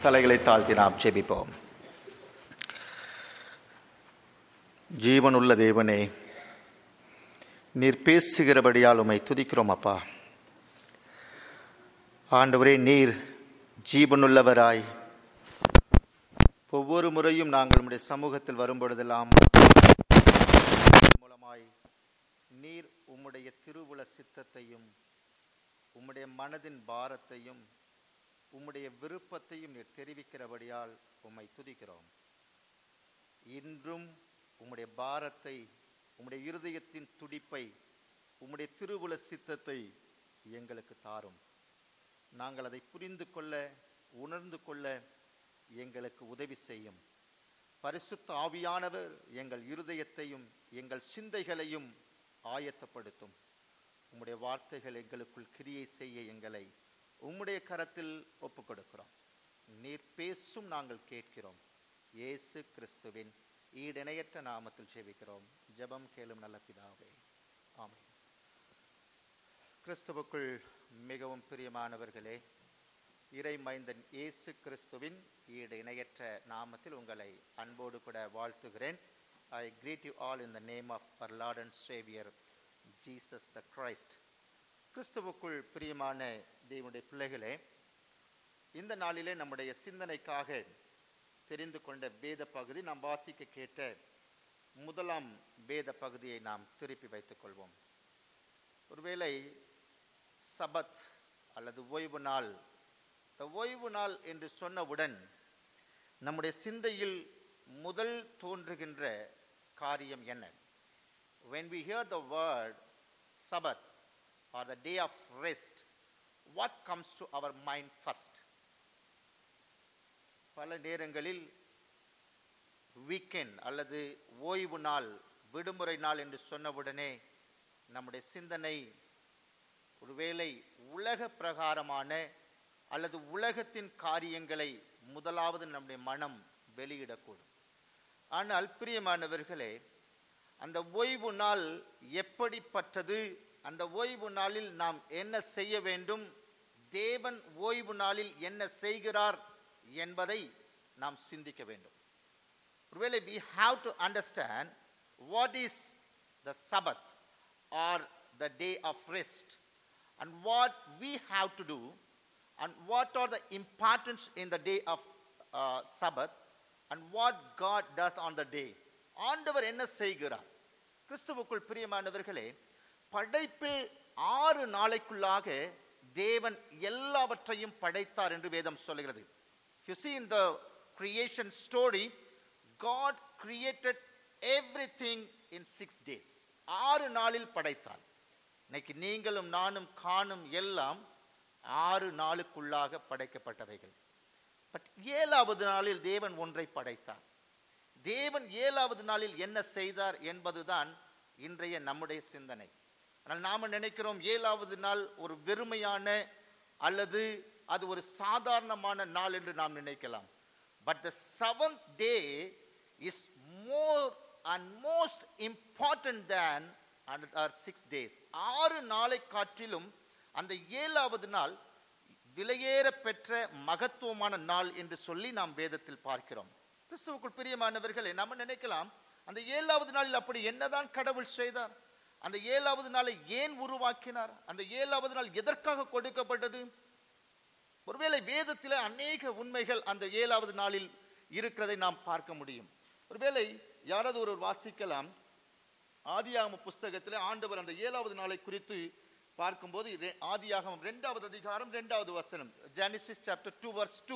தலைகளை தாழ்த்தி நாம் ஜெபிப்போம் ஜீவனுள்ள தேவனே நீர் பேசுகிறபடியால் உம்மை துதிக்கிறோம் அப்பா ஆண்டவரே நீர் ஜீவனுள்ளவராய் ஒவ்வொரு முறையும் நாங்கள் உம்முடைய சமூகத்தில் வரும்பொழுதெல்லாம் மூலமாய் நீர் உம்முடைய திருவுள சித்தத்தையும் உம்முடைய மனதின் பாரத்தையும் உம்முடைய விருப்பத்தையும் நீர் தெரிவிக்கிறபடியால் உம்மை துதிக்கிறோம் இன்றும் உம்முடைய பாரத்தை உம்முடைய இருதயத்தின் துடிப்பை உம்முடைய திருவுள சித்தத்தை எங்களுக்கு தாரும் நாங்கள் அதை புரிந்து கொள்ள உணர்ந்து கொள்ள எங்களுக்கு உதவி செய்யும் பரிசுத்த ஆவியானவர் எங்கள் இருதயத்தையும் எங்கள் சிந்தைகளையும் ஆயத்தப்படுத்தும் உம்முடைய வார்த்தைகள் எங்களுக்குள் கிரியை செய்ய எங்களை உம்முடைய கரத்தில் ஒப்புக் கொடுக்கிறோம் நீர் பேசும் நாங்கள் கேட்கிறோம் இயேசு கிறிஸ்துவின் ஈடிணையற்ற நாமத்தில் ஜெபிக்கிறோம் ஜெபம் கேளும் நல்ல பிதாவே ஆமென் கிறிஸ்துவுக்குள் மிகவும் பிரியமானவர்களே இறை மைந்தன் இயேசு கிறிஸ்துவின் ஈடு இணையற்ற நாமத்தில் உங்களை அன்போடு கூட வாழ்த்துகிறேன் I greet you all in the name of our lord and saviour Jesus the Christ கிறிஸ்துவுக்குள் பிரியமான தேவனுடைய பிள்ளைகளே இந்த நாளிலே நம்முடைய சிந்தனைக்காக தெரிந்து கொண்ட வேத பகுதி நாம் வாசிக்க கேட்ட முதலாம் வேத பகுதியை நாம் திருப்பி வைத்துக் கொள்வோம் ஒருவேளை சபத் அல்லது ஓய்வு நாள் இந்த ஓய்வு நாள் என்று சொன்னவுடன் நம்முடைய சிந்தையில் முதல் தோன்றுகின்ற காரியம் என்ன when we hear the word sabbath or the day of rest what comes to our mind first பல நேரங்களில் வீக்கெண்ட் அல்லது ஓய்வு நாள் விடுமுறை நாள் என்று சொன்னவுடனே நம்முடைய சிந்தனை ஒருவேளை உலக பிரகாரமான அல்லது உலகத்தின் காரியங்களை முதலாவது நம்முடைய மனம் வெளியிடக்கூடும் ஆனால் பிரியமானவர்களே அந்த ஓய்வு நாள் எப்படிப்பட்டது அந்த ஓய்வு நாளில் நாம் என்ன செய்ய வேண்டும் தேவன் ஓய்வு நாளில் என்ன செய்கிறார் என்பதை நாம் சிந்திக்க வேண்டும் ஒருவேளை we have to understand what is the sabbath or the day of rest and what we have to do and what are the importance in the day of uh, sabbath and what god does on the day ஆண்டவர் என்ன செய்கிறார் கிறிஸ்துவுக்குள் பிரியமானவர்களே படைப்பில் ஆறு நாளைக்குள்ளாக தேவன் எல்லாவற்றையும் படைத்தார் என்று வேதம் சொல்கிறது you see in the creation story god created everything in six days ஆறு நாளில் படைத்தார் இன்னைக்கு நீங்களும் நானும் காணும் எல்லாம் ஆறு நாளுக்குள்ளாக படைக்கப்பட்டவைகள் பட் ஏழாவது நாளில் தேவன் ஒன்றை படைத்தார் தேவன் ஏழாவது நாளில் என்ன செய்தார் என்பதுதான் இன்றைய நம்முடைய சிந்தனை ஆனால் நாம நினைக்கிறோம் ஏழாவது நாள் ஒரு வெறுமையான அல்லது அது ஒரு சாதாரணமான நாள் என்று நாம் நினைக்கலாம் but the seventh day is more and most important than are six days ஆறு நாளை காட்டிலும் அந்த ஏழாவது நாள் விலையேற பெற்ற மகத்துவமான நாள் என்று சொல்லி நாம் வேதத்தில் பார்க்கிறோம் கிறிஸ்துவுக்குள் பிரியமானவர்களே நம்ம நினைக்கலாம் அந்த ஏழாவது நாளில் அப்படி என்னதான் கடவுள் செய்தார் அந்த ஏழாவது நாளை ஏன் உருவாக்கினார் அந்த ஏழாவது நாள் எதற்காக கொடுக்கப்பட்டது ஒருவேளை வேதத்தில் அநேக உண்மைகள் அந்த ஏழாவது நாளில் இருக்கிறதை நாம் பார்க்க முடியும் ஒருவேளை யாராவது ஒருவர் வாசிக்கலாம் ஆதியாகம புஸ்தகத்தில் ஆண்டவர் அந்த ஏழாவது நாளை குறித்து பார்க்கும்போது ரெ- ஆதியாகமம் இரண்டாவது அதிகாரம் இரண்டாவது வசனம் Genesis chapter two verse two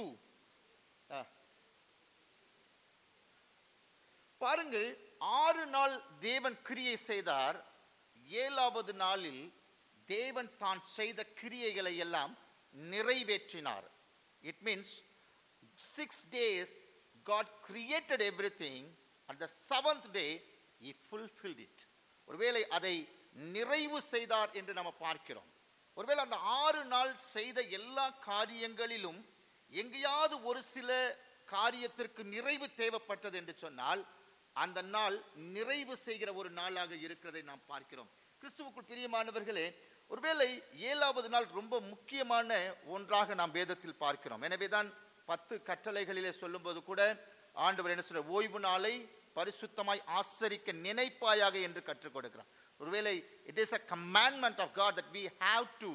பாருங்கள் ஆறு நாள் தேவன் கிரியை செய்தார் ஏழாவது நாளில் தேவன் தான் செய்த கிரியைகளை எல்லாம் நிறைவேற்றினார் it means six days God created everything and the seventh day he fulfilled it ஒருவேளை அதை நிறைவு செய்தார் என்று நம்ம பார்க்கிறோம் ஒருவேளை அந்த ஆறு நாள் செய்த எல்லா காரியங்களிலும் எங்கேயாவது ஒரு சில காரியத்திற்கு நிறைவு தேவைப்பட்டது என்று சொன்னால் அந்த நாள் நிறைவு செய்கிற ஒரு நாளாக இருக்கிறதை நாம் பார்க்கிறோம் கிறிஸ்துவுக்குள் பிரியமானவர்களே ஒருவேளை ஏழாவது நாள் ரொம்ப முக்கியமான ஒன்றாக நாம் வேதத்தில் பார்க்கிறோம் எனவேதான் பத்து கட்டளைகளிலே சொல்லும்போது கூட ஆண்டவர் என்ன சொல்ற ஓய்வு நாளை பரிசுத்தமாய் ஆசரிக்க நினைப்பாயாக என்று கற்றுக் கொடுக்கிறார் ஒருவேளை it is a commandment of God that we have to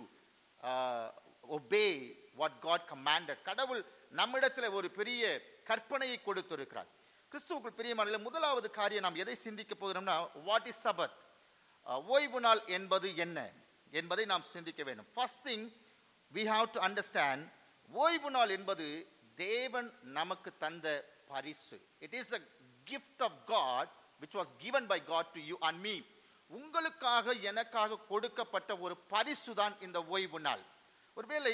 obey what God commanded கடவுள் நம்மிடத்தில் ஒரு பெரிய கற்பனையை கொடுத்திருக்கிறார் கிறிஸ்துவுக்குள் பிரியமான முதலாவது காரியம் நாம் எதை சிந்திக்க போகிறோம்னா வாட் இஸ் சபத் ஓய்வு நாள் என்பது என்ன என்பதை நாம் சிந்திக்க வேண்டும் first thing we have to understand ஓய்வு நாள் என்பது தேவன் நமக்கு தந்த பரிசு it is a gift of God which was given by God to you and me உங்களுக்காக எனக்காக கொடுக்கப்பட்ட ஒரு பரிசு தான் இந்த ஓய்வு நாள் ஒருவேளை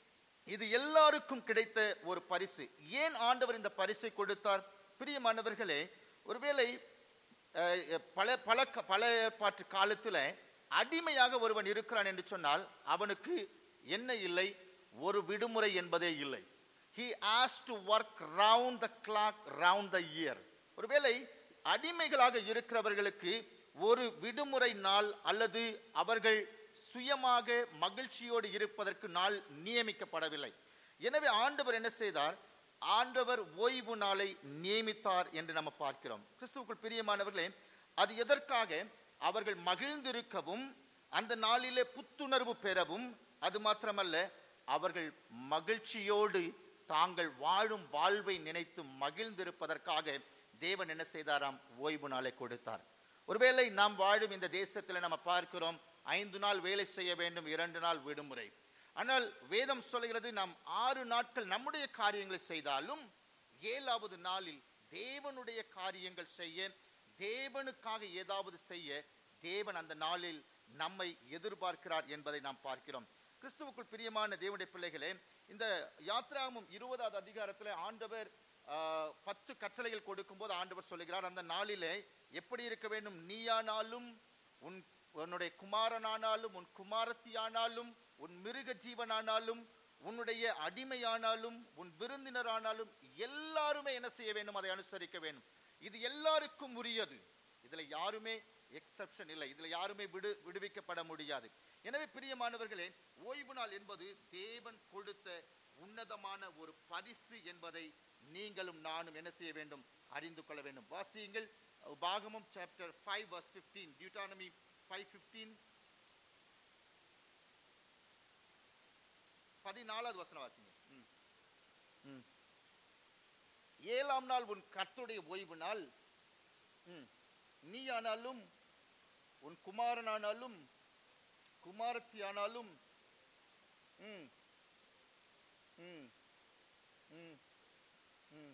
இது எல்லாருக்கும் கிடைத்த ஒரு பரிசு ஏன் ஆண்டவர் இந்த பரிசை கொடுத்தார் பிரியமானவர்களே ஒருவேளை அஹ், பல பல க- பல ஏற்பாட்டு காலத்துல அடிமையாக ஒருவன் இருக்கிறான் என்று சொன்னால் அவனுக்கு என்ன இல்லை ஒரு விடுமுறை என்பதே இல்லை he has to work round the clock round the year ஒருவேளை அடிமைகளாக இருக்கிறவர்களுக்கு ஒரு விடுமுறை நாள் அல்லது அவர்கள் சுயமாக மகிழ்ச்சியோடு இருப்பதற்கு நாள் நியமிக்கப்படவில்லை எனவே ஆண்டவர் என்ன செய்தார் ஆண்டவர் ஓய்வு நாளை நியமித்தார் என்று நம்ம பார்க்கிறோம் கிறிஸ்துவுக்குள் பிரியமானவர்களே அது எதற்காக அவர்கள் மகிழ்ந்திருக்கவும் அந்த நாளிலே புத்துணர்வு பெறவும் அது மாத்திரமல்ல அவர்கள் மகிழ்ச்சியோடு தாங்கள் வாழும் வாழ்வை நினைத்து மகிழ்ந்திருப்பதற்காக தேவன் என்ன செய்தாராம் ஓய்வு நாளை கொடுத்தார் ஒருவேளை நாம் வாழும் இந்த தேசத்தில் நம்ம பார்க்கிறோம் ஐந்து நாள் வேலை செய்ய வேண்டும் இரண்டு நாள் விடுமுறை ஆனால் வேதம் சொல்கிறது நாம் ஆறு நாட்கள் நம்முடைய காரியங்களை செய்தாலும் ஏழாவது நாளில் தேவனுடைய காரியங்கள் செய்ய தேவனுக்காக ஏதாவது செய்ய தேவன் அந்த நாளில் நம்மை எதிர்பார்க்கிறார் என்பதை நாம் பார்க்கிறோம் கிறிஸ்துவுக்குள் பிரியமான தேவனுடைய பிள்ளைகளே இந்த யாத்ராகமம் இருபதாவது அதிகாரத்தில் ஆண்டவர் ஆஹ், பத்து கட்டளைகள் கொடுக்கும்போது ஆண்டவர் சொல்லுகிறார் அந்த நாளிலே எப்படி இருக்க வேண்டும் நீயானாலும் உன் உன்னுடைய குமாரனானாலும் உன் குமாரத்தியானாலும் உன் மிருக ஜீவனானாலும் உன்னுடைய அடிமையானாலும் உன் விருந்தினரானாலும் எல்லாருமே என்ன செய்ய வேண்டும் அதை அனுசரிக்க வேண்டும் இது எல்லாருக்கும் உரியது இதுல யாருமே எக்ஸெப்ஷன் இல்லை இதுல யாருமே விடு விடுவிக்கப்பட முடியாது எனவே பிரியமானவர்களே ஓய்வு நாள் என்பது தேவன் கொடுத்த உன்னதமான ஒரு பரிசு என்பதை நீங்களும் நானும் என்ன செய்ய வேண்டும் அறிந்து கொள்ள வேண்டும் வாசியுங்கள் பாகமம் chapter five verse fifteen Deuteronomy five fifteen பதினாலாவது வசனம் வாசிங்க ம். ம். ஏழாம் நாள் உன் கர்த்தருடைய ஓய்வு நாள் ம். நீயானாலும் உன் குமாரனானாலும் குமாரத்தியானாலும் ம். ம். ம். ம்.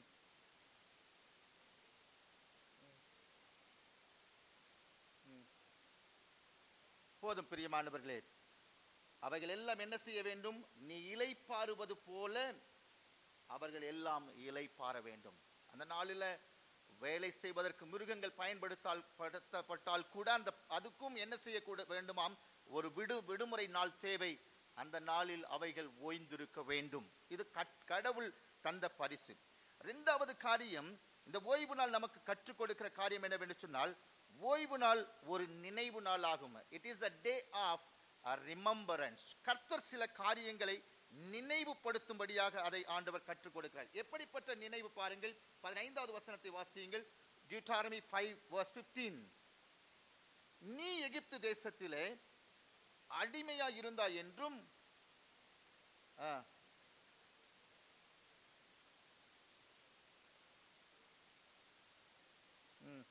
ம். போதும் பிரியமானவர்களே அவைகள் எல்லாம் என்ன செய்ய வேண்டும் நீ இலைப்பாறுவது போல அவர்கள் எல்லாம் இலைப்பாற வேண்டும் அந்த நாளில் வேலை செய்வதற்கு மிருகங்கள் பயன்படுத்தால் படுத்தப்பட்டால் கூட அந்த அதுக்கும் என்ன செய்யக்கூட வேண்டுமாம் ஒரு விடு விடுமுறை நாள் தேவை அந்த நாளில் அவைகள் ஓய்ந்திருக்க வேண்டும் இது கட்- கடவுள் தந்த பரிசு இரண்டாவது காரியம் இந்த ஓய்வு நாள் நமக்கு கற்றுக் கொடுக்கிற காரியம் என்னவென்று சொன்னால் ஓய்வு நாள் ஒரு நினைவு நாள் ஆகும் it is a day of remembrance கர்த்தர் சில காரியங்களை நினைவுபடுத்தும்படியாக அதை ஆண்டவர் கற்றுக் கொடுக்கிறார் எப்படிப்பட்ட நினைவு பாருங்கள் பதினைந்தாவது வசனத்தை வாசியுங்கள் டியூட்டாரமி ஃபைவ் வர்ஸ் ஃபிஃப்டீன் நீ எகிப்து தேசத்திலே அடிமையா இருந்தாய் என்றும் ஆ, ம்.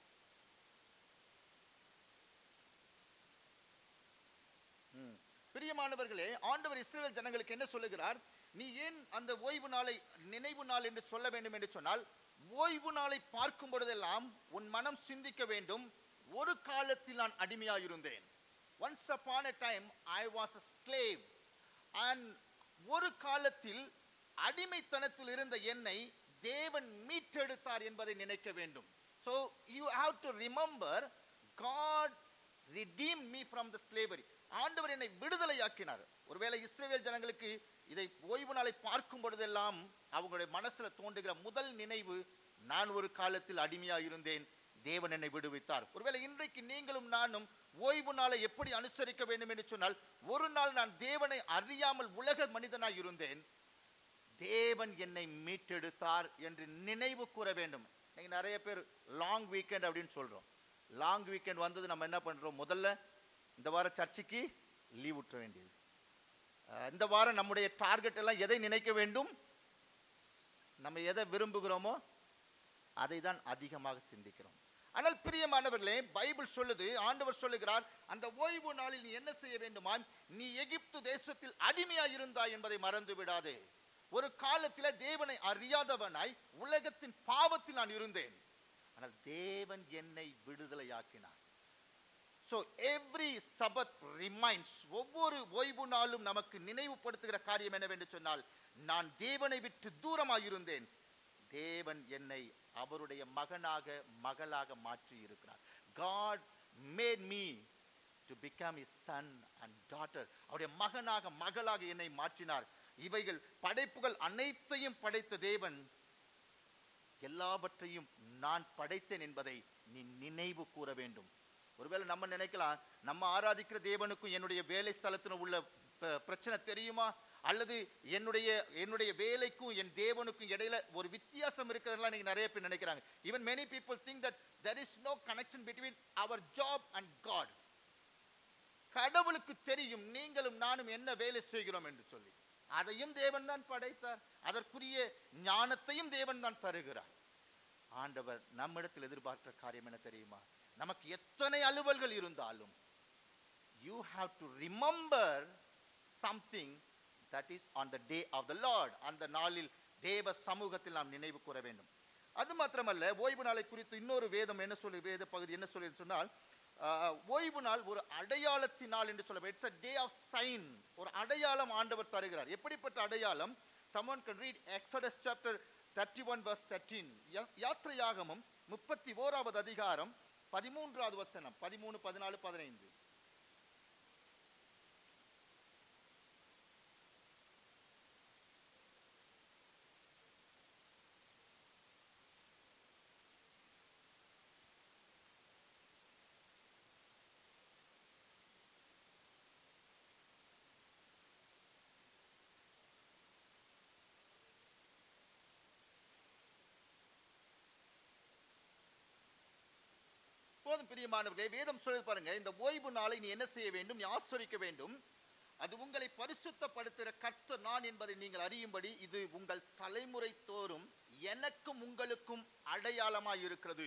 ம். பிரியமானவர்களே ஆண்டவர் இஸ்ரேல் ஜனங்களுக்கு என்ன சொல்லுகிறார் நீ ஏன் அந்த ஓய்வு நாளை நினைவு நாள் என்று சொல்ல வேண்டும் என்று சொன்னால் ஓய்வு நாளை பார்க்கும் பொழுதெல்லாம் உன் மனம் சிந்திக்க வேண்டும் ஒரு காலத்தில் நான் அடிமையாயிருந்தேன் once upon a time I was a slave and ஒரு காலத்தில் அடிமைத்தனத்தில் இருந்த என்னை தேவன் மீட்டெடுத்தார் என்பதை நினைக்க வேண்டும் so you have to remember god redeemed me from the slavery ஆண்டவர் என்னை விடுதலையாக்கினார் ஒருவேளை இஸ்ரவேல் ஜனங்களுக்கு இதை ஓய்வு நாளை பார்க்கும் பொழுதெல்லாம் அவங்களுடைய மனசுல தோன்றுகிற முதல் நினைவு நான் ஒரு காலத்தில் அடிமையா இருந்தேன் தேவன் என்னை விடுவித்தார் ஒருவேளை இன்றைக்கு நீங்களும் நானும் ஓய்வு நாளை எப்படி அனுசரிக்க வேண்டும் என்று சொன்னால் ஒரு நாள் நான் தேவனை அறியாமல் உலக மனிதனாய் இருந்தேன் தேவன் என்னை மீட்டெடுத்தார் என்று நினைவு கூற வேண்டும் நீங்க நிறைய பேர் லாங் வீக்கெண்ட் அப்படின்னு சொல்றோம் லாங் வீக்கெண்ட் வந்தது நம்ம என்ன பண்றோம் முதல்ல இந்த வாரம் சர்ச்சுக்கு லீவ் விட்டுற வேண்டியது அஹ் இந்த வாரம் நம்முடைய டார்கெட் எல்லாம் எதை நினைக்க வேண்டும் நம்ம எதை விரும்புகிறோமோ அதை தான் அதிகமாக சிந்திக்கிறோம் ஆனால் பிரியமானவர்களே பைபிள் சொல்லுது ஆண்டவர் சொல்லுகிறார் அந்த ஓய்வு நாளில் நீ என்ன செய்ய வேண்டுமா நீ எகிப்து தேசத்தில் அடிமையாய் இருந்தாய் என்பதை மறந்து விடாதே ஒரு காலத்தில தேவனை அறியாதவனாய் உலகத்தின் பாவத்தில் நான் இருந்தேன் ஆனால் தேவன் என்னை விடுதலையாக்கினார் ஸோ எவ்ரி சபத் ரிமைண்ட்ஸ் ஒவ்வொரு ஓய்வு நாளும் நமக்கு நினைவுபடுத்துகிற காரியம் என்னவென்று சொன்னால் நான் தேவனை விட்டு தூரமாக இருந்தேன் தேவன் என்னை அவருடைய மகனாக மகளாக மாற்றி இருக்கிறார் God made me to become his son and daughter அவருடைய மகனாக மகளாக என்னை மாற்றினார் இவைகள் படைப்புகள் அனைத்தையும் படைத்த தேவன் எல்லாவற்றையும் நான் படைத்தேன் என்பதை நீ நினைவு கூற வேண்டும் ஒருவேளை நம்ம நினைக்கலாம் நம்ம ஆராதிக்கிற தேவனுக்கும் என்னுடைய வேலை ஸ்தலத்திலும் உள்ள ப- பிரச்சனை தெரியுமா அல்லது என்னுடைய என்னுடைய வேலைக்கும் என் தேவனுக்கும் இடையில ஒரு வித்தியாசம் இருக்கிறதுலாம் நீங்க நிறைய பேர் நினைக்கிறாங்க even many people think that there is no connection between our job and God கடவுளுக்கு தெரியும் நீங்களும் நானும் என்ன வேலை செய்கிறோம் என்று சொல்லி அதையும் தேவன் தான் படைத்தார் அதற்குரிய ஞானத்தையும் தேவன் தான் தருகிறார் ஆண்டவர் நம்மிடத்தில் எதிர்பார்க்கிற காரியம் என்ன தெரியுமா நமக்கு எத்தனை அலுவல்கள் இருந்தாலும் you have to remember something that is on the day of the Lord அந்த நாளில் தேவ சமூகத்தில் நாம் நினைவு கூற வேண்டும் அது மாத்திரமல்ல ஓய்வு நாளை குறித்து இன்னொரு வேதம் என்ன சொல்லி வேத பகுதி என்ன சொல்லி சொன்னால் ஆஹ், ஓய்வு நாள் ஒரு அடையாளத்தினால் என்று சொல்ல it's a day of sign ஒரு அடையாளம் ஆண்டவர் தருகிறார் எப்படிப்பட்ட அடையாளம் someone can read exodus chapter 31 verse 13 யா- யாத்திரையாகமம் முப்பத்தி ஓராவது அதிகாரம் பதிமூன்றாவது வசனம் பதிமூணு பதினாலு பதினைந்து போதும் பிரியமானவர்களே வேதம் சொல்லி பாருங்க இந்த ஓய்வு நாளை நீ என்ன செய்ய வேண்டும் நீ ஆஸ்வரிக்க வேண்டும் அது உங்களை பரிசுத்தப்படுத்துகிற கர்த்தர் நான் என்பதை நீங்கள் அறியும்படி இது உங்கள் தலைமுறை தோறும் எனக்கும் உங்களுக்கும் அடையாளமாய் இருக்கிறது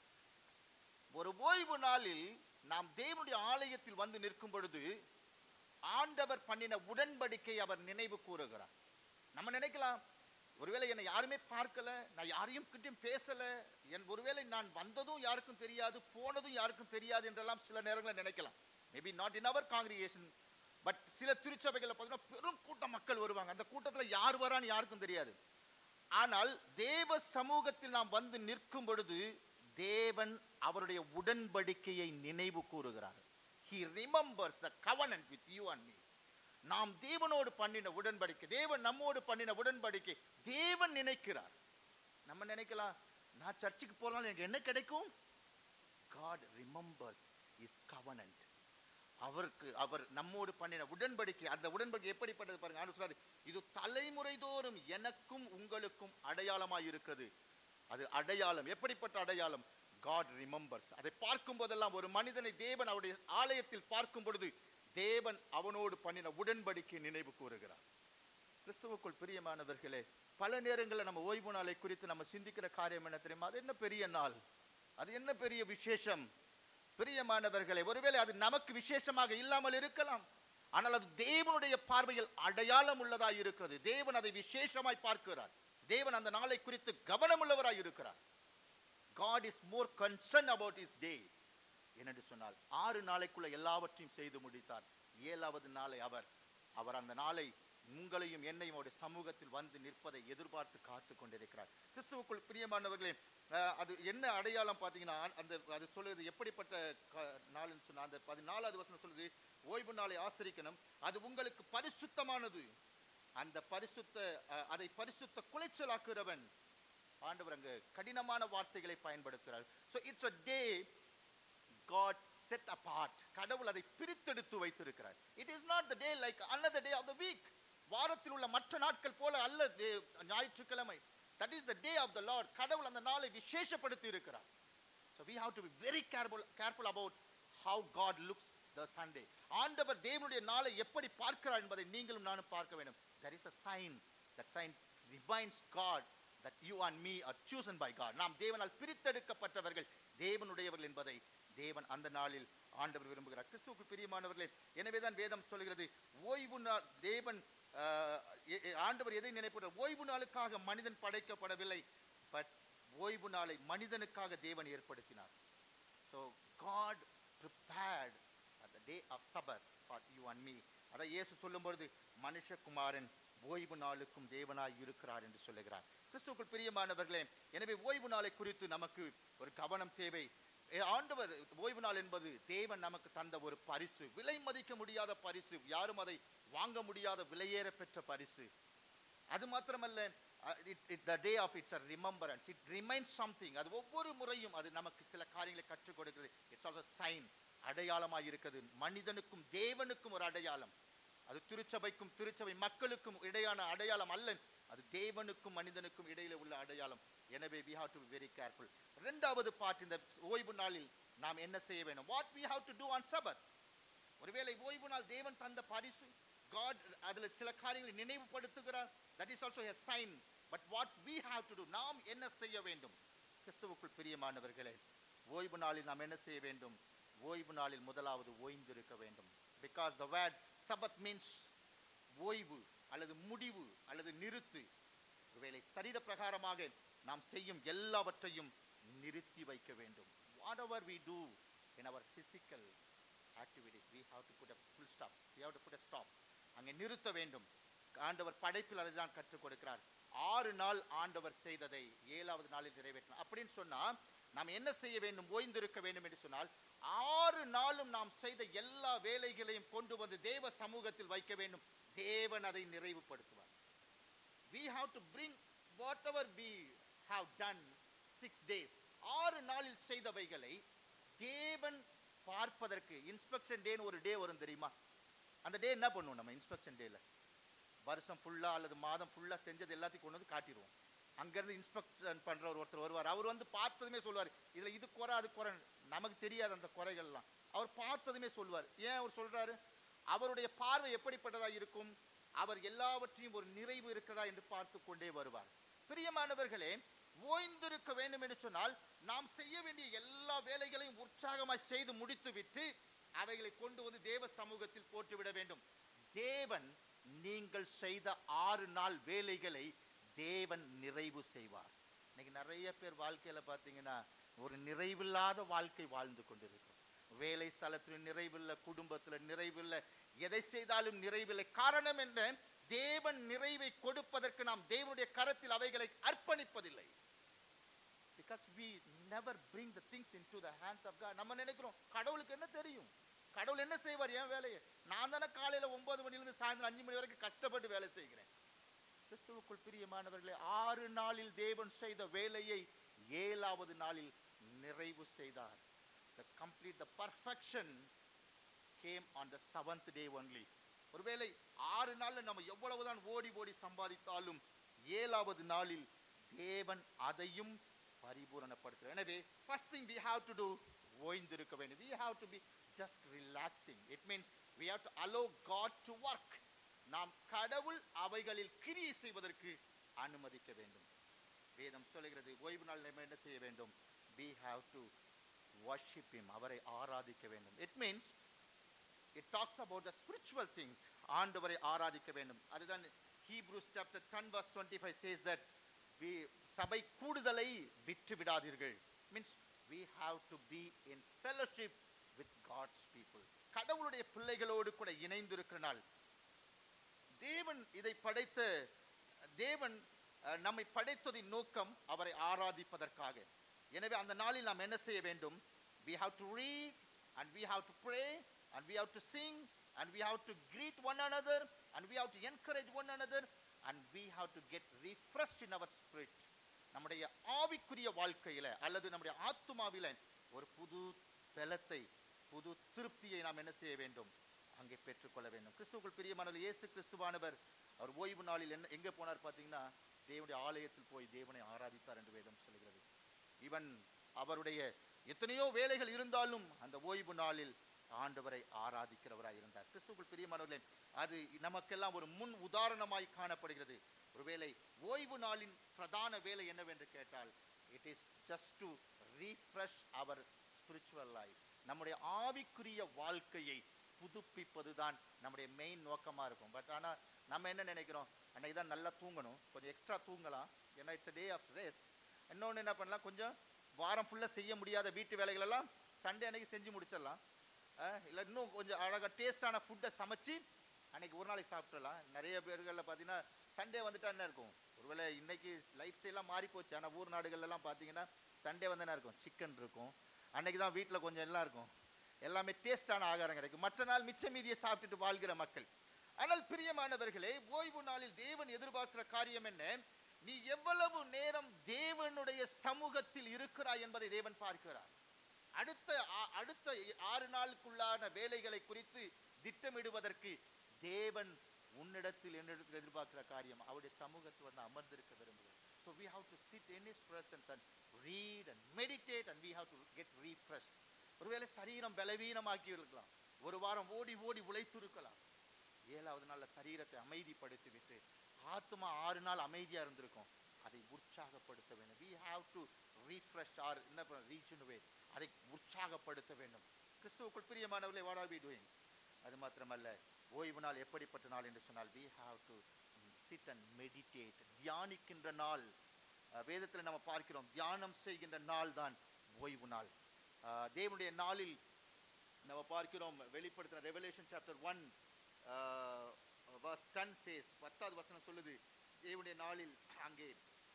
ஒரு ஓய்வு நாளில் நாம் தேவனுடைய ஆலயத்தில் வந்து நிற்கும் பொழுது ஆண்டவர் பண்ணின உடன்படிக்கை அவர் நினைவு கூறுகிறார் நம்ம நினைக்கலாம் ஒருவேளை என்னை யாருமே பார்க்கல நான் யாரையும் கிட்டயும் பேசல என் ஒருவேளை நான் வந்ததும் யாருக்கும் தெரியாது போனதும் யாருக்கும் தெரியாது என்றெல்லாம் சில நேரங்களில் நினைக்கலாம் maybe not in our congregation but சில திருச்சபைகளில் பார்த்தீங்கன்னா பெரும் கூட்டம் மக்கள் வருவாங்க அந்த கூட்டத்தில் யார் வரான்னு யாருக்கும் தெரியாது ஆனால் தேவ சமூகத்தில் நாம் வந்து நிற்கும் பொழுது தேவன் அவருடைய உடன்படிக்கையை நினைவு கூறுகிறார் he remembers the covenant with you and me நாம் தேவனோடு பண்ணின உடன்படிக்கை தேவன் நம்மோடு பண்ணின உடன்படிக்கை தேவன் நினைக்கிறார் நம்ம நினைக்கலாம் நான் சர்ச்சுக்கு போறதுனால எனக்கு என்ன கிடைக்கும் காட் ரிமெம்பர்ஸ் இஸ் covenant அவருக்கு அவர் நம்மோடு பண்ணின உடன்படிக்கை அந்த உடன்படிக்கை எப்படிப்பட்டது பாருங்க ஆண்டு சொல்றாரு இது தலைமுறை தோறும் எனக்கும் உங்களுக்கும் அடையாளமாய் இருக்கிறது அது அடையாளம் எப்படிப்பட்ட அடையாளம் காட் ரிமெம்பர்ஸ் அதை பார்க்கும் போதெல்லாம் ஒரு மனிதனை தேவன் அவருடைய ஆலயத்தில் பார்க்கும் பொழுது தேவன் அவனோடு பண்ணின உடன்படிக்கை நினைவு கூறுகிறார் கிறிஸ்துவுக்குள் பிரியமானவர்களே பல நேரங்களில் நம்ம ஓய்வு நாளை குறித்து நம்ம சிந்திக்கிற காரியம் என்ன தெரியுமா அது என்ன பெரிய நாள் அது என்ன பெரிய விசேஷம் பிரியமானவர்களே ஒருவேளை அது நமக்கு விசேஷமாக இல்லாமல் இருக்கலாம் ஆனால் அது தேவனுடைய பார்வையில் அடையாளம் உள்ளதாய் இருக்கிறது தேவன் அதை விசேஷமாய் பார்க்கிறார் தேவன் அந்த நாளை குறித்து கவனமுள்ளவராய் இருக்கிறார் God is more concern about his day என்னென்று சொன்னால் ஆறு நாளைக்குள்ள எல்லாவற்றையும் செய்து முடித்தார் ஏழாவது நாளை அவர் அவர் அந்த நாளை உங்களையும் என்னையும் அவருடைய சமூகத்தில் வந்து நிற்பதை எதிர்பார்த்து காத்து கொண்டிருக்கிறார் கிறிஸ்துவுக்குள் பிரியமானவர்களே அஹ், அது என்ன அடையாளம் பார்த்தீங்கன்னா அந்த அது சொல்லுது எப்படிப்பட்ட க- நாள்னு சொன்னா அந்த பதினாலாவது வசனம் சொல்லுது ஓய்வு நாளை ஆசரிக்கணும் அது உங்களுக்கு பரிசுத்தமானது அந்த பரிசுத்த அஹ், அதை பரிசுத்த குலைச்சலாக்குறவன் ஆண்டவர் அங்கு கடினமான வார்த்தைகளை பயன்படுத்துகிறார் so it's a day God set apart கடவுள் அதை பிரித்தெடுத்து வைத்திருக்கிறார் it is not the day like another day of the week வாரத்தில் உள்ள மற்ற நாட்கள் போல அல்ல தே- ஞாயிற்றுக்கிழமை that is the day of the Lord கடவுள் அந்த நாளை விசேஷப்படுத்தி இருக்கிறார் So we have to be very careful, careful about how God looks the Sunday. ஆண்டவர் தேவனுடைய நாளை எப்படி பார்க்கிறார் என்பதை நீங்களும் நானும் பார்க்க வேண்டும். There is a sign. That sign reminds God that you and me are chosen by God. நாம் தேவனால் பிரித்தெடுக்கப்பட்டவர்கள் தேவனுடையவர்கள் என்பதை தேவன் அந்த நாளில் ஆண்டவர் விரும்புகிறார் கிறிஸ்துவுக்கு பிரியமானவர்களே எனவேதான் வேதம் சொல்கிறது ஓய்வு நாள் தேவன் ஆஹ், எ- எ- ஆண்டவர் எதை நினைப்பார் ஓய்வு நாளுக்காக மனிதன் படைக்கப்படவில்லை பட் ஓய்வு நாளை மனிதனுக்காக தேவன் ஏற்படுத்தினார் ஸோ காட் ப்ரிப்பேர்ட் அந்த day of supper for you and me அதை இயேசு சொல்லும்பொழுது மனுஷகுமாரன் ஓய்வு நாளுக்கும் தேவனாய் இருக்கிறார் என்று சொல்லுகிறார் கிறிஸ்துவுக்குள் பிரியமானவர்களே எனவே ஓய்வு நாளை குறித்து நமக்கு ஒரு கவனம் தேவை ஏ, ஆண்டவர் ஓய்வு நாள் என்பது தேவன் நமக்கு தந்த ஒரு பரிசு விலை மதிக்க முடியாத பரிசு யாரும் அதை வாங்க முடியாத விலையேற பெற்ற பரிசு அது மாத்திரமல்ல the day of it's remembrance it remains something அது ஒவ்வொரு முறையும் அது நமக்கு சில காரியங்களை கற்றுக் கொடுக்கிறது இட்ஸ் ஆல்சோ சைன் அடையாளமாக இருக்கிறது மனிதனுக்கும் தேவனுக்கும் ஒரு அடையாளம் அது திருச்சபைக்கும் திருச்சபை மக்களுக்கும் இடையான அடையாளம் அல்ல அது தேவனுக்கும் மனிதனுக்கும் இடையில உள்ள அடையாளம் எனவே we have to be very careful இரண்டாவது பார்ட் இந்த ஓய்வு நாளில் நாம் என்ன செய்ய வேண்டும் what we have to do on sabbath ஒருவேளை ஓய்வு நாள் தேவன் தந்த பரிசு காட் அதுல சில காரியங்களை நினைவுபடுத்துகிறார் that is also a sign but what we have to do நாம் என்ன செய்ய வேண்டும் கிறிஸ்துவுக்குள் பிரியமானவர்களே ஓய்வு நாளில் நாம் என்ன செய்ய வேண்டும் ஓய்வு நாளில் முதலாவது ஓய்ந்திருக்க வேண்டும் because the word sabbath means ஓய்வு அல்லது முடிவு அல்லது நிறுத்து ஒருவேளை சரீர பிரகாரமாக நாம் செய்யும் எல்லாவற்றையும் நிறுத்தி வைக்க வேண்டும் whatever we do in our physical activities we have to put a full stop we have to put a stop அங்கே நிறுத்த வேண்டும் ஆண்டவர் படைப்பில் அதை தான் கற்றுக் கொடுக்கிறார் ஆறு நாள் ஆண்டவர் செய்ததை ஏழாவது நாளில் நிறைவேற்றினார் அப்படின்னு சொன்னா நாம் என்ன செய்ய வேண்டும் ஓய்ந்திருக்க வேண்டும் என்று சொன்னால் ஆறு நாளும் நாம் செய்த எல்லா வேலைகளையும் கொண்டு வந்து தேவ சமூகத்தில் வைக்க வேண்டும் தேவன் அதை நிறைவுபடுத்துவார் we have to bring whatever we have done six days ஆறு நாளில் செய்தவைகளை தேவன் பார்ப்பதற்கு இன்ஸ்பெக்ஷன் டேன்னு ஒரு டே வரும் தெரியுமா அந்த டே என்ன பண்ணுவோம் நம்ம இன்ஸ்பெக்ஷன் டேல வருஷம் ஃபுல்லா அல்லது மாதம் ஃபுல்லா செஞ்சது எல்லாத்தையும் கொண்டு வந்து காட்டிடுவோம் அங்கிருந்து இன்ஸ்பெக்ஷன் பண்ற ஒரு ஒருத்தர் வருவார் அவர் வந்து பார்த்ததுமே சொல்லுவார் இதுல இது குறை அது குறை நமக்கு தெரியாது அந்த குறைகள்லாம் அவர் பார்த்ததுமே சொல்லுவார் ஏன் அவர் சொல்றாரு அவருடைய பார்வை எப்படிப்பட்டதா இருக்கும் அவர் எல்லாவற்றையும் ஒரு நிறைவு இருக்கிறதா என்று பார்த்து கொண்டே வருவார் பிரியமானவர்களே ஓய்ந்திருக்க வேண்டும் என்று சொன்னால் நாம் செய்ய வேண்டிய எல்லா வேலைகளையும் உற்சாகமாய் செய்து முடித்துவிட்டு அவைகளை கொண்டு வந்து தேவ சமூகத்தில் போட்டுவிட வேண்டும் தேவன் நீங்கள் செய்த ஆறு நாள் வேலைகளை தேவன் நிறைவு செய்வார் இன்னைக்கு நிறைய பேர் வாழ்க்கையில பார்த்தீங்கன்னா ஒரு நிறைவில்லாத வாழ்க்கை வாழ்ந்து கொண்டிருக்கிறோம் வேலை ஸ்தலத்தில் நிறைவில்லை குடும்பத்துல நிறைவில்லை எதை செய்தாலும் நிறைவில்லை காரணம் என்ன தேவன் நிறைவை கொடுப்பதற்கு நாம் தேவனுடைய கரத்தில் அவைகளை அர்ப்பணிப்பதில்லை because we never bring the things into the hands of God நம்ம நினைக்கிறோம் கடவுளுக்கு என்ன தெரியும் கடவுள் என்ன செய்வார் என் வேலையை நான் தானே காலையில ஒன்பது மணிலிருந்து சாயந்தரம் அஞ்சு மணி வரைக்கும் கஷ்டப்பட்டு வேலை செய்கிறேன் கிறிஸ்துவுக்குள் பிரியமானவர்களே ஆறு நாளில் தேவன் செய்த வேலையை ஏழாவது நாளில் நிறைவு செய்தார் the complete the perfection came on the seventh day only ஒருவேளை ஆறு நாள்ல நம்ம எவ்வளவுதான் ஓடி ஓடி சம்பாதித்தாலும் ஏழாவது நாளில் தேவன் அதையும் பரிபூரணப்படுத்துகிறார் எனவே first thing we have to do ஓய்ந்திருக்க வேண்டும் we have to be just relaxing it means we have to allow god to work நாம் கடவுள் அவைகளில் கிரியை செய்வதற்கு அனுமதிக்க வேண்டும் வேதம் சொல்லுகிறது ஓய்வு நாள் நம்ம என்ன செய்ய வேண்டும் we have to worship him அவரை ஆராதிக்க வேண்டும் it means it talks about the spiritual things ஆண்டவரை ஆராதிக்க வேண்டும் அதுதான் Hebrews chapter 10 verse 25 says that we சபை கூடுதலை விட்டு விடாதீர்கள் means we have to be in fellowship with God's people கடவுளுடைய பிள்ளைகளோடு கூட இணைந்திருக்கிற நாள் தேவன் இதை படைத்த தேவன் அஹ், நம்மை படைத்ததின் நோக்கம் அவரை ஆராதிப்பதற்காக எனவே அந்த நாளில் நாம் என்ன செய்ய வேண்டும் we have to read and we have to pray and we have to sing and we have to greet one another and we have to encourage one another and we have to get refreshed in our spirit நம்முடைய ஆவிக்குரிய வாழ்க்கையில அல்லது நம்முடைய ஆத்துமாவில ஒரு புது பலத்தை புது திருப்தியை நாம் என்ன செய்ய வேண்டும் அங்கே பெற்றுக்கொள்ள வேண்டும் கிறிஸ்துவுக்குள் பிரியமானவர் இயேசு கிறிஸ்துவானவர் அவர் ஓய்வு நாளில் என்ன எங்கே போனார் பார்த்தீங்கன்னா தேவனுடைய ஆலயத்தில் போய் தேவனை ஆராதித்தார் என்று வேதம் சொல்கிறது இவன் அவருடைய எத்தனையோ வேலைகள் இருந்தாலும் அந்த ஓய்வு நாளில் ஆண்டவரை ஆராதிக்கிறவராய் இருந்தார் கிறிஸ்துக்குள் பிரியமானவர்களே அது நமக்கெல்லாம் ஒரு முன் உதாரணமாய் காணப்படுகிறது ஒருவேளை ஓய்வு நாளின் பிரதான வேலை என்னவென்று கேட்டால் it is just to refresh our spiritual life நம்முடைய ஆவிக்குரிய வாழ்க்கையை புதுப்பிப்பதுதான் நம்முடைய மெயின் நோக்கமா இருக்கும் பட் ஆனா நம்ம என்ன நினைக்கிறோம் அன்னைக்கு தான் நல்லா தூங்கணும் கொஞ்சம் எக்ஸ்ட்ரா தூங்கலாம் ஏன்னா இட்ஸ் டே ஆஃப் ரெஸ்ட் இன்னொன்று என்ன பண்ணலாம் கொஞ்சம் வாரம் ஃபுல்லாக செய்ய முடியாத வீட்டு வேலைகள் எல்லாம் சண்டே அன்னைக்கு செஞ்சு முடிச்சிடலாம் இல்லை இன்னும் கொஞ்சம் அழகாக டேஸ்டான ஃபுட்டை சமைச்சு அன்னைக்கு ஒரு நாளைக்கு சாப்பிட்றலாம் நிறைய பேர்களில் பார்த்தீங்கன்னா சண்டே வந்துட்டா என்ன இருக்கும் ஒருவேளை இன்னைக்கு லைஃப் ஸ்டைலாம் மாறி போச்சு ஆனால் ஊர் நாடுகள்லாம் பார்த்தீங்கன்னா சண்டே வந்து என்ன இருக்கும் சிக்கன் இருக்கும் அன்னைக்கு தான் வீட்டில் கொஞ்சம் எல்லாம் இருக்கும் எல்லாமே டேஸ்டான ஆகாரம் கிடைக்கும் மற்ற நாள் மிச்ச மீதியை சாப்பிட்டுட்டு வாழ்கிற மக்கள் ஆனால் பிரியமானவர்களே ஓய்வு நாளில் தேவன் எதிர்பார்க்கிற காரியம் என்ன நீ எவ்வளவு நேரம் தேவனுடைய சமூகத்தில் இருக்கிறாய் என்பதை தேவன் பார்க்கிறார் அடுத்த ஆ- அடுத்த ஆறு நாளுக்குள்ளான வேலைகளை குறித்து திட்டமிடுவதற்கு தேவன் உன்னிடத்தில் என்னிடத்தில் எதிர்பார்க்கிற காரியம் அவருடைய சமூகத்தில் வந்து அமர்ந்திருக்க விரும்புகிறார் So we have to sit in his presence and read and meditate and we have to get refreshed. ஒருவேளை சரீரம் பலவீனமாக்கி இருக்கலாம் ஒரு வாரம் ஓடி ஓடி உழைத்து இருக்கலாம் ஏழாவது நாள்ல சரீரத்தை அமைதிப்படுத்தி விட்டு ஆத்மா ஆறு நாள் அமைதியா இருந்திருக்கும் அதை உற்சாகப்படுத்த வேண்டும் we have to refresh our என்ன ரீஜனுவேட் அதை உற்சாகப்படுத்த வேண்டும் கிறிஸ்துவுக்குள் பிரியமானவர்களே what are we doing அது மாத்திரமல்ல ஓய்வு நாள் எப்படிப்பட்ட நாள் என்று சொன்னால் we have to sit and meditate தியானிக்கின்ற நாள் அஹ், வேதத்தில் நம்ம பார்க்கிறோம் தியானம் செய்கின்ற நாள் தான் ஓய்வு நாள் அஹ், தேவனுடைய நாளில் நம்ம பார்க்கிறோம் வெளிப்படுத்தின Revelation chapter one verse ten says பத்தாவது வசனம் சொல்லுது தேவனுடைய நாளில் அங்கே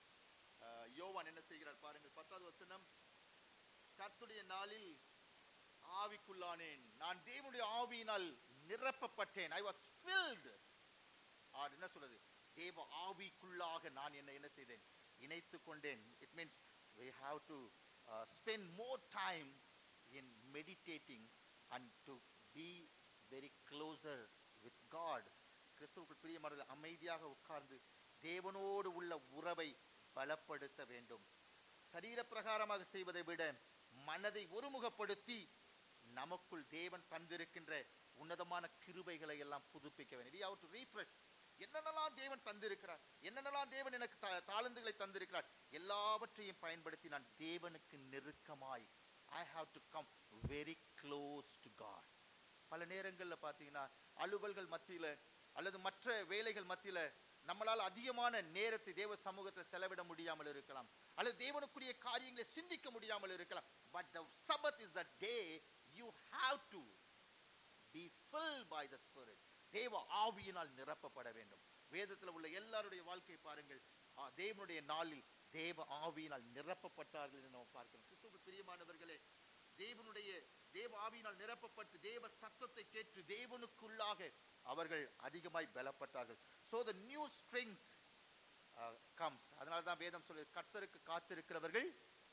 அஹ், யோவான் என்ன செய்கிறார் பாருங்கள் பத்தாவது வசனம் கர்த்துடைய நாளில் ஆவிக்குள்ளானேன் நான் தேவனுடைய ஆவியினால் நிரப்பப்பட்டேன் ஐ வாஸ் filled ஆர் என்ன சொல்றது தேவ ஆவிக்குள்ளாக நான் என்ன என்ன செய்தேன் இணைத்து கொண்டேன் it means we have to uh, spend more time in meditating and to be very closer with God கிறிஸ்துவுக்குள் பிரியமானவர்கள் அமைதியாக உட்கார்ந்து தேவனோடு உள்ள உறவை பலப்படுத்த வேண்டும் சரீர பிரகாரமாக செய்வதை விட மனதை ஒருமுகப்படுத்தி நமக்குள் தேவன் தந்திருக்கின்ற உன்னதமான கிருபைகளை எல்லாம் புதுப்பிக்க வேண்டும் we have to refresh என்னென்னலாம் தேவன் தந்திருக்கிறார் என்னென்னலாம் தேவன் எனக்கு தா- தாளந்துகளை தந்திருக்கிறார் எல்லாவற்றையும் பயன்படுத்தி நான் தேவனுக்கு நெருக்கமாய் I have to come very close to God பல நேரங்களில் பார்த்தீங்கன்னா அலுவல்கள் மத்தியில் அல்லது மற்ற வேலைகள் மத்தியில் நம்மளால் அதிகமான நேரத்தை தேவ சமூகத்தில் செலவிட முடியாமல் இருக்கலாம் அல்லது தேவனுக்குரிய காரியங்களை சிந்திக்க முடியாமல் இருக்கலாம் but the sabbath is the day you have to be filled by the spirit தேவ ஆவியினால் நிரப்பப்பட வேண்டும் வேதத்தில் உள்ள எல்லாருடைய வாழ்க்கையை பாருங்கள் ஆ, தேவனுடைய நாளில் தேவ ஆவியினால் நிரப்பப்பட்டார்கள் என்று நாம் பார்க்கிறோம் கிறிஸ்துவுக்கு பிரியமானவர்களே தேவனுடைய தேவ ஆவியினால் நிரப்பப்பட்டு தேவ சத்தத்தை கேட்டு தேவனுக்குள்ளாக அவர்கள் அதிகமாய் பலப்பட்டார்கள் so the new strength uh, comes அதனால தான் வேதம் சொல்லு கர்த்தருக்கு காத்திருக்கிறவர்கள்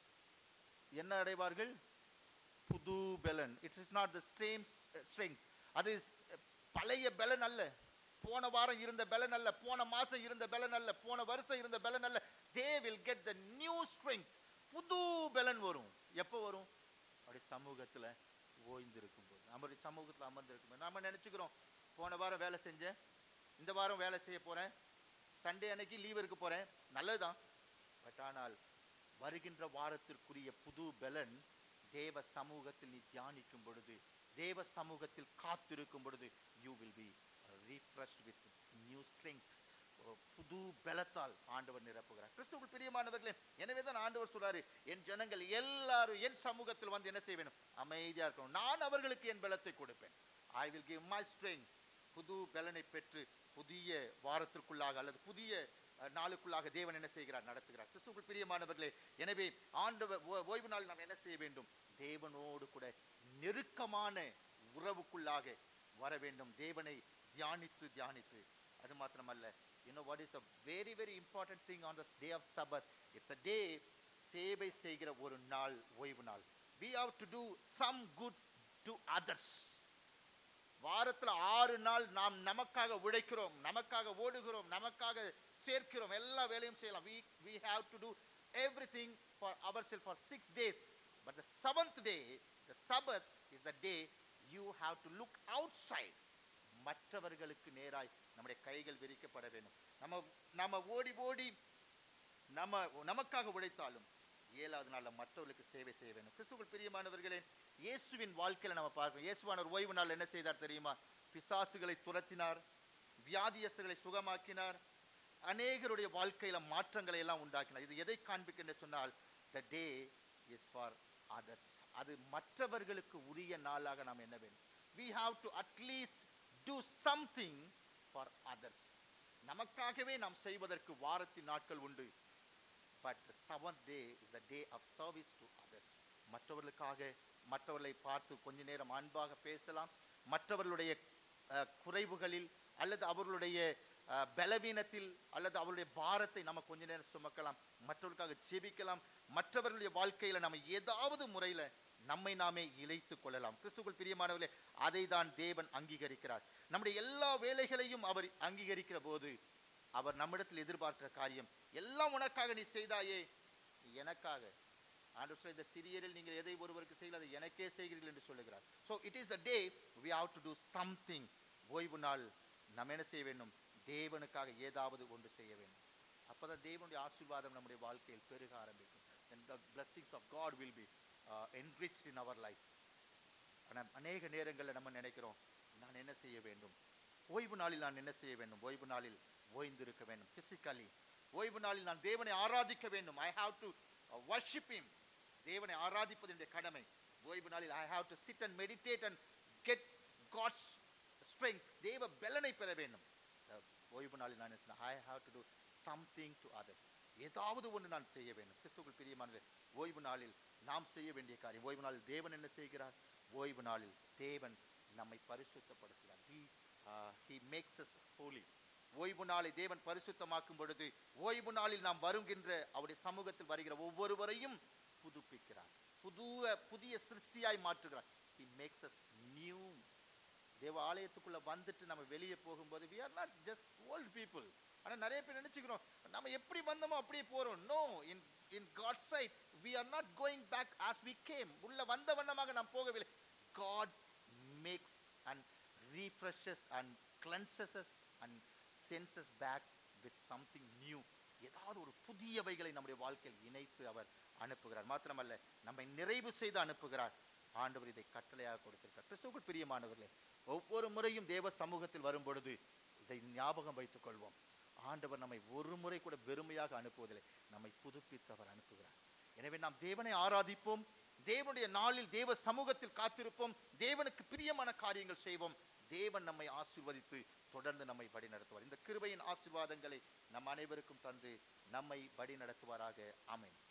என்ன அடைவார்கள் புது பலன் it's is not the strength strength அது ஸ்- பழைய பலன் அல்ல போன வாரம் இருந்த பலன் அல்ல போன மாசம் இருந்த பலன் அல்ல போன வருஷம் இருந்த பலன் அல்ல they will get the new strength புது பலன் வரும் எப்போ வரும் அப்படி சமூகத்துல ஓய்ந்திருக்கும் போது நம்முடைய சமூகத்துல அமர்ந்திருக்கும் போது நாம நினைச்சுக்கிறோம் போன வாரம் வேலை செஞ்சேன் இந்த வாரம் வேலை செய்ய போறேன் சண்டே அன்னைக்கு லீவ் இருக்க போறேன் நல்லதுதான் பட் ஆனால் வருகின்ற வாரத்திற்குரிய புது பலன் தேவ சமூகத்தில் நீ தியானிக்கும் பொழுது தேவ சமூகத்தில் காத்திருக்கும் பொழுது you will be refreshed with new strength புது பலத்தால் ஆண்டவர் நிரப்புகிறார் கிறிஸ்துவுக்குள் பிரியமானவர்களே எனவே தான் ஆண்டவர் சொல்றாரு என் ஜனங்கள் எல்லாரும் என் சமூகத்தில் வந்து என்ன செய்ய வேண்டும் அமைதியா இருக்கணும் நான் அவர்களுக்கு என் பலத்தை கொடுப்பேன் I will give my strength புது பலனை பெற்று புதிய வாரத்திற்குள்ளாக அல்லது புதிய அஹ், நாளுக்குள்ளாக தேவன் என்ன செய்கிறார் நடத்துகிறார் கிறிஸ்துவுக்குள் பிரியமானவர்களே எனவே ஆண்டவர் ஓ- ஓய்வு நாள் நாம் என்ன செய்ய வேண்டும் தேவனோடு கூட நெருக்கமான உறவுக்குள்ளாக வர வேண்டும் தேவனை தியானித்து தியானித்து அது மாத்திரமல்ல you know what is a very very important thing on this day of sabbath it's a day சேவை செய்கிற ஒரு நாள் ஓய்வு நாள் we have to do some good to others வாரத்துல ஆறு நாள் நாம் நமக்காக உழைக்கிறோம் நமக்காக ஓடுகிறோம் நமக்காக சேர்க்கிறோம் எல்லா வேலையும் செய்யலாம் we we have to do everything for ourselves for six days but the seventh day the sabbath is the day you have to look outside மற்றவர்களுக்கு நேராய் நம்முடைய கைகள் விரிக்கப்பட வேண்டும் நம்ம நம்ம ஓடி ஓடி நம்ம நமக்காக உழைத்தாலும் ஏழாவது நாள்ல மற்றவர்களுக்கு சேவை செய்ய வேண்டும் கிறிஸ்துவுக்குள் பிரியமானவர்களே இயேசுவின் வாழ்க்கையில நம்ம பார்க்கிறோம் இயேசுவானவர் ஓய்வு நாள் என்ன செய்தார் தெரியுமா பிசாசுகளை துரத்தினார் வியாதியஸ்தர்களை சுகமாக்கினார் அநேகருடைய வாழ்க்கையில மாற்றங்களை எல்லாம் உண்டாக்கினார் இது எதை காண்பிக்கின்ற சொன்னால் the day is for others அது மற்றவர்களுக்கு உரிய நாளாக நாம் என்ன வேண்டும் we have to at least do something for others நமக்காகவே நாம் செய்வதற்கு வாரத்தின் நாட்கள் உண்டு but the seventh day is the day of service to others மற்றவர்களுக்காக மற்றவர்களை பார்த்து கொஞ்ச நேரம் அன்பாக பேசலாம் மற்றவர்களுடைய அஹ், குறைவுகளில் அல்லது அவர்களுடைய அஹ், பலவீனத்தில் அல்லது அவருடைய பாரத்தை நம்ம கொஞ்ச நேரம் சுமக்கலாம் மற்றவர்களுக்காக ஜெபிக்கலாம் மற்றவர்களுடைய வாழ்க்கையில நம்ம ஏதாவது முறையில நம்மை நாமே இழைத்துக் கொள்ளலாம் கிறிஸ்துக்குள் பிரியமானவர்களே அதை தான் தேவன் அங்கீகரிக்கிறார் நம்முடைய எல்லா வேலைகளையும் அவர் அங்கீகரிக்கிற போது அவர் நம்மிடத்தில் எதிர்பார்க்கிற காரியம் எல்லாம் உனக்காக நீ செய்தாயே எனக்காக ஆண்டு சொல்ல இந்த சிறியரில் நீங்கள் எதை ஒருவருக்கு செய்யல அதை எனக்கே செய்கிறீர்கள் என்று சொல்லுகிறார் so it is the day we have to do something ஓய்வு நாள் நம்ம என்ன செய்ய வேண்டும் தேவனுக்காக ஏதாவது ஒன்று செய்ய வேண்டும் அப்பதான் தேவனுடைய ஆசீர்வாதம் நம்முடைய வாழ்க்கையில் பெருக ஆரம்பிக்கும் and the blessings of God will be uh, enriched in our life ஆனால் அநேக நேரங்களில் நம்ம நினைக்கிறோம் நான் என்ன செய்ய வேண்டும் ஓய்வு நாளில் நான் என்ன செய்ய வேண்டும் ஓய்வு நாளில் ஓய்ந்திருக்க வேண்டும் பிசிக்கலி ஓய்வு நாளில் நான் தேவனை ஆராதிக்க வேண்டும் I have to worship him தேவனை ஆராதிப்பது என்னுடைய கடமை ஓய்வு நாளில் I have to sit and meditate and get God's strength தேவ பலனை பெற வேண்டும் அஹ், ஓய்வு நாளில் நான் என்ன I have to do something to others ஏதாவது ஒன்று நான் செய்ய வேண்டும் கிறிஸ்துவுக்குள் பிரியமானது ஓய்வு நாளில் நாம் செய்ய வேண்டிய காரியம் ஓய்வு நாளில் தேவன் என்ன செய்கிறார் ஓய்வு நாளில் தேவன் நம்மை பரிசுத்தப்படுத்துகிறார் he uh, he makes us holy ஓய்வு நாளை தேவன் பரிசுத்தமாக்கும் பொழுது ஓய்வு நாளில் நாம் வருகின்ற அவருடைய சமூகத்தில் வருகிற ஒவ்வொருவரையும் புதுப்பிக்கிறார் புதுவ புதிய சிருஷ்டியாய் மாற்றுகிறார் he makes us new தேவ ஆலயத்துக்குள்ள வந்துட்டு நம்ம வெளியே போகும்போது we are not just old people ஆனா நிறைய பேர் நினைச்சுக்கிறோம் நம்ம எப்படி வந்தோமோ அப்படியே போறோம் no in in God side we are not going back as we came உள்ள வந்த வண்ணமாக நாம் போகவில்லை God makes and refreshes and cleanses us and sends us back with something new ஏதாவது ஒரு புதியவைகளை நம்முடைய வாழ்க்கையில் இணைத்து அவர் அனுப்புகிறார் மாத்திரமல்ல நம்மை நிறைவு செய்து அனுப்புகிறார் ஆண்டவர் இதை கட்டளையாக கொடுத்திருக்கார் கிறிஸ்துவுக்குள் பிரியமானவர்களே ஒவ்வொரு முறையும் தேவ சமூகத்தில் வரும் பொழுது இதை ஞாபகம் வைத்துக் கொள்வோம் ஆண்டவர் நம்மை ஒரு முறை கூட வெறுமையாக அனுப்புவதில்லை நம்மை புதுப்பித்து அவர் அனுப்புகிறார் எனவே நாம் தேவனை ஆராதிப்போம் தேவனுடைய நாளில் தேவ சமூகத்தில் காத்திருப்போம் தேவனுக்கு பிரியமான காரியங்கள் செய்வோம் தேவன் நம்மை ஆசீர்வதித்து தொடர்ந்து நம்மை வழி நடத்துவார் இந்த கிருபையின் ஆசீர்வாதங்களை நம் அனைவருக்கும் தந்து நம்மை வழி நடத்துவாராக ஆமென்